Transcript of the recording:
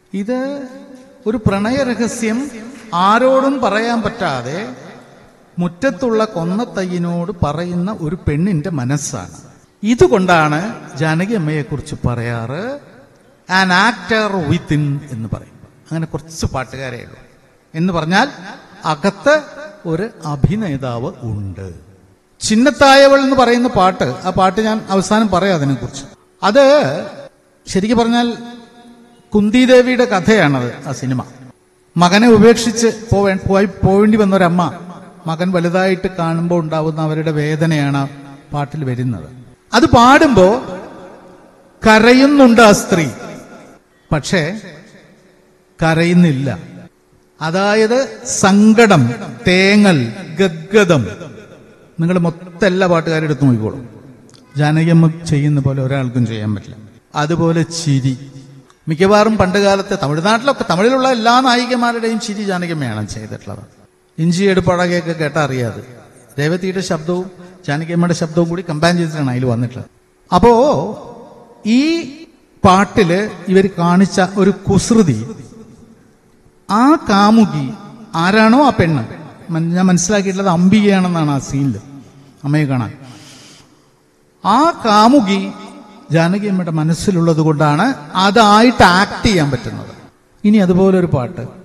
ഇത് ഒരു പ്രണയരഹസ്യം ആരോടും പറയാൻ പറ്റാതെ മുറ്റത്തുള്ള കൊന്നത്തയ്യനോട് പറയുന്ന ഒരു പെണ്ണിന്റെ മനസ്സാണ് ഇതുകൊണ്ടാണ് ജാനകി അമ്മയെക്കുറിച്ച് പറയാറ് ആൻ ആക്ടർ വിത്തിൻ എന്ന് പറയും അങ്ങനെ കുറച്ച് പാട്ടുകാരേ ഉള്ളൂ എന്ന് പറഞ്ഞാൽ അകത്ത് ഒരു അഭിനേതാവ് ഉണ്ട് ചിന്നത്തായവൾ എന്ന് പറയുന്ന പാട്ട് ആ പാട്ട് ഞാൻ അവസാനം പറയാം അതിനെക്കുറിച്ച് അത് ശരിക്കും പറഞ്ഞാൽ കുന്തിദേവിയുടെ കഥയാണത് ആ സിനിമ മകനെ ഉപേക്ഷിച്ച് പോവേ പോയി പോവേണ്ടി വന്ന ഒരമ്മ മകൻ വലുതായിട്ട് കാണുമ്പോൾ ഉണ്ടാവുന്ന അവരുടെ വേദനയാണ് ആ പാട്ടിൽ വരുന്നത് അത് പാടുമ്പോ കരയുന്നുണ്ട് ആ സ്ത്രീ പക്ഷേ കരയുന്നില്ല അതായത് സങ്കടം തേങ്ങൽ ഗദ്ഗതം നിങ്ങൾ മൊത്തം എല്ലാ പാട്ടുകാരും എടുത്തു നോക്കിക്കോളും ജാനകിയമ്മ ചെയ്യുന്ന പോലെ ഒരാൾക്കും ചെയ്യാൻ പറ്റില്ല അതുപോലെ ചിരി മിക്കവാറും പണ്ട് കാലത്തെ തമിഴ്നാട്ടിലൊക്കെ തമിഴിലുള്ള എല്ലാ നായികമാരുടെയും ചിരി ജാനകിയമ്മയാണ് ചെയ്തിട്ടുള്ളത് ഇഞ്ചി എടുപ്പഴകയൊക്കെ കേട്ടാ അറിയാതെ രേവതിയുടെ ശബ്ദവും ജാനകിയമ്മയുടെ ശബ്ദവും കൂടി കമ്പാൻ ചെയ്തിട്ടാണ് അതിൽ വന്നിട്ടുള്ളത് അപ്പോ ഈ പാട്ടില് ഇവർ കാണിച്ച ഒരു കുസൃതി ആ കാമുകി ആരാണോ ആ പെണ്ണ് മൻ- ഞാൻ മനസ്സിലാക്കിയിട്ടുള്ളത് അംബികയാണെന്നാണ് ആ സീനിൽ അമ്മയെ കാണാൻ ആ കാമുകി ജാനകി അമ്മയുടെ മനസ്സിലുള്ളത് കൊണ്ടാണ് അതായിട്ട് ആക്ട് ചെയ്യാൻ പറ്റുന്നത് ഇനി അതുപോലെ ഒരു പാട്ട്